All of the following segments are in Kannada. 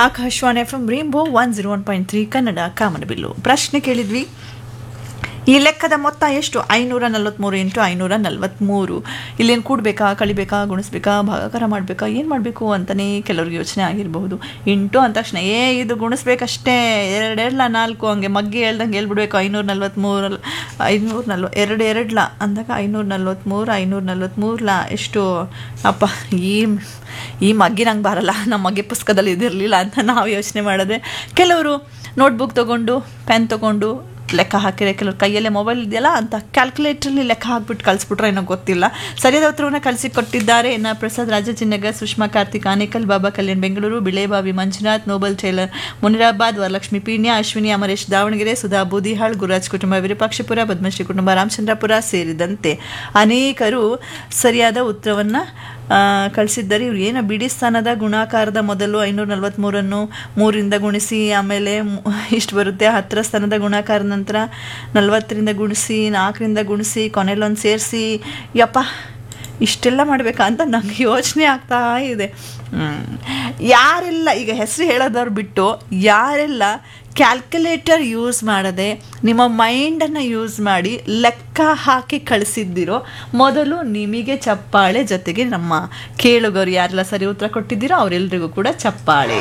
Akashvani F M rainbow one zero one point three Kannada ಕಾಮನಬಿಲ್ಲು ಪ್ರಶ್ನೆ ಕೇಳಿದ್ವಿ ಈ ಲೆಕ್ಕದ ಮೊತ್ತ ಎಷ್ಟು ಐನೂರ ನಲ್ವತ್ತ್ಮೂರು ಇಂಟು ಐನೂರ ನಲ್ವತ್ತ್ಮೂರು ಇಲ್ಲೇನು ಕೂಡಬೇಕಾ ಕಳಿಬೇಕಾ ಗುಣಿಸ್ಬೇಕಾ ಭಾಗಾಕಾರ ಮಾಡಬೇಕಾ ಏನು ಮಾಡಬೇಕು ಅಂತಲೇ ಕೆಲವ್ರಿಗೆ ಯೋಚನೆ ಆಗಿರಬಹುದು ಇಂಟು ಅಂದ ತಕ್ಷಣ ಏ ಇದು ಗುಣಿಸ್ಬೇಕಷ್ಟೇ ಎರಡೆರಡ್ಲ ನಾಲ್ಕು ಹಂಗೆ ಮಗ್ಗಿ ಹೇಳ್ದಂಗೆ ಹೇಳ್ಬಿಡ್ಬೇಕು ಐನೂರ ನಲ್ವತ್ತ್ಮೂರು ಐನೂರ ನಲ್ವ ಎರಡು ಎರಡ್ಲ ಅಂದಾಗ ಐನೂರ ನಲ್ವತ್ತ್ಮೂರು ಐನೂರ ನಲ್ವತ್ತ್ಮೂರ್ಲ ಎಷ್ಟು ಅಪ್ಪ ಈ ಈ ಮಗ್ಗಿ ನಂಗೆ ಬರಲ್ಲ ನಮ್ಮ ಮಗ್ಗೆ ಪುಸ್ತಕದಲ್ಲಿ ಇದಿರಲಿಲ್ಲ ಅಂತ ನಾವು ಯೋಚನೆ ಮಾಡಿದ್ರೆ ಕೆಲವರು ನೋಟ್ಬುಕ್ ತೊಗೊಂಡು ಪೆನ್ ತೊಗೊಂಡು ಲೆಕ್ಕ ಹಾಕಿದ್ರೆ ಕೆಲವ್ರು ಕೈಯಲ್ಲೇ ಮೊಬೈಲ್ ಇದೆಯಲ್ಲ ಅಂತ ಕ್ಯಾಲ್ಕುಲೇಟ್ರಲ್ಲಿ ಲೆಕ್ಕ ಹಾಕ್ಬಿಟ್ಟು ಕಳಿಸ್ಬಿಟ್ರೆ ಏನೋ ಗೊತ್ತಿಲ್ಲ ಸರಿಯಾದ ಉತ್ತರವನ್ನು ಕಳಿಸಿ ಕೊಟ್ಟಿದ್ದಾರೆ ಎನ್ ಆರ್ ಪ್ರಸಾದ್ ರಾಜಚಿನ್ನಗ ಸುಷ್ಮಾ ಕಾರ್ತಿಕ್ ಆನೇಕಲ್ ಬಾಬಾ ಕಲ್ಯಾಣ್ ಬೆಂಗಳೂರು ಬಿಳೆಬಾವಿ ಮಂಜುನಾಥ್ ನೋಬಲ್ ಟೇಲರ್ ಮುನಿರಾಬಾದ್ ವರಲಕ್ಷ್ಮಿ ಪೀಣ್ಯ ಅಶ್ವಿನಿ ಅಮರೇಶ್ ದಾವಣಗೆರೆ ಸುಧಾ ಬೂದಿಹಾಳ್ ಗುರುರಾಜ್ ಕುಟುಂಬ ವಿರೂಪಾಕ್ಷಪುರ ಪದ್ಮಶ್ರೀ ಕುಟುಂಬ ರಾಮಚಂದ್ರಪುರ ಸೇರಿದಂತೆ ಅನೇಕರು ಸರಿಯಾದ ಉತ್ತರವನ್ನು ಕಳಿಸಿದ್ದಾರೆ ಇವ್ರು ಏನು ಬಿಡಿ ಸ್ಥಾನದ ಗುಣಾಕಾರದ ಮೊದಲು ಐನೂರ ನಲ್ವತ್ತ್ಮೂರನ್ನು ಮೂರಿಂದ ಗುಣಿಸಿ ಆಮೇಲೆ ಇಷ್ಟು ಬರುತ್ತೆ ಹತ್ತರ ಸ್ಥಾನದ ಗುಣಾಕಾರದ ನಂತರ ನಲ್ವತ್ತರಿಂದ ಗುಣಿಸಿ ನಾಲ್ಕರಿಂದ ಗುಣಿಸಿ ಕೊನೆಯಲ್ಲೊಂದು ಸೇರಿಸಿ ಯಪ್ಪ ಇಷ್ಟೆಲ್ಲ ಮಾಡಬೇಕಾ ಅಂತ ನಂಗೆ ಯೋಚನೆ ಆಗ್ತಾ ಇದೆ ಯಾರೆಲ್ಲ ಈಗ ಹೆಸರು ಹೇಳೋದವ್ರು ಬಿಟ್ಟು ಯಾರೆಲ್ಲ ಕ್ಯಾಲ್ಕುಲೇಟರ್ ಯೂಸ್ ಮಾಡದೆ ನಿಮ್ಮ ಮೈಂಡನ್ನು ಯೂಸ್ ಮಾಡಿ ಲೆಕ್ಕ ಹಾಕಿ ಕಳಿಸಿದ್ದೀರೋ ಮೊದಲು ನಿಮಗೆ ಚಪ್ಪಾಳೆ ಜೊತೆಗೆ ನಮ್ಮ ಕೇಳುಗರು ಯಾರೆಲ್ಲ ಸರಿ ಉತ್ತರ ಕೊಟ್ಟಿದ್ದೀರೋ ಅವರೆಲ್ಲರಿಗೂ ಕೂಡ ಚಪ್ಪಾಳೆ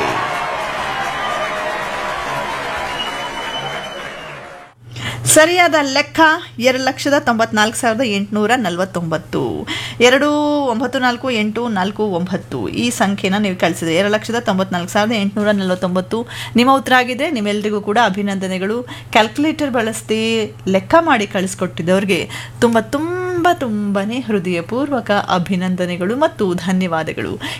ಸರಿಯಾದ ಲೆಕ್ಕ ಎರಡು ಲಕ್ಷದ ತೊಂಬತ್ನಾಲ್ಕು ಸಾವಿರದ ಎಂಟುನೂರ ನಲವತ್ತೊಂಬತ್ತು ಎರಡು ಒಂಬತ್ತು ನಾಲ್ಕು ಎಂಟು ನಾಲ್ಕು ಒಂಬತ್ತು ಈ ಸಂಖ್ಯೆನ ನೀವು ಕಳಿಸಿದೆ ಎರಡು ಲಕ್ಷದ ತೊಂಬತ್ನಾಲ್ಕು ಸಾವಿರದ ಎಂಟುನೂರ ನಲವತ್ತೊಂಬತ್ತು ನಿಮ್ಮ ಉತ್ತರ ಆಗಿದೆ ನಿಮ್ಮೆಲ್ಲರಿಗೂ ಕೂಡ ಅಭಿನಂದನೆಗಳು ಕ್ಯಾಲ್ಕುಲೇಟರ್ ಬಳಸ್ತಿ ಲೆಕ್ಕ ಮಾಡಿ ಕಳಿಸ್ಕೊಟ್ಟಿದ್ದವ್ರಿಗೆ ತುಂಬ ತುಂಬ ತುಂಬನೇ ಹೃದಯಪೂರ್ವಕ ಅಭಿನಂದನೆಗಳು ಮತ್ತು ಧನ್ಯವಾದಗಳು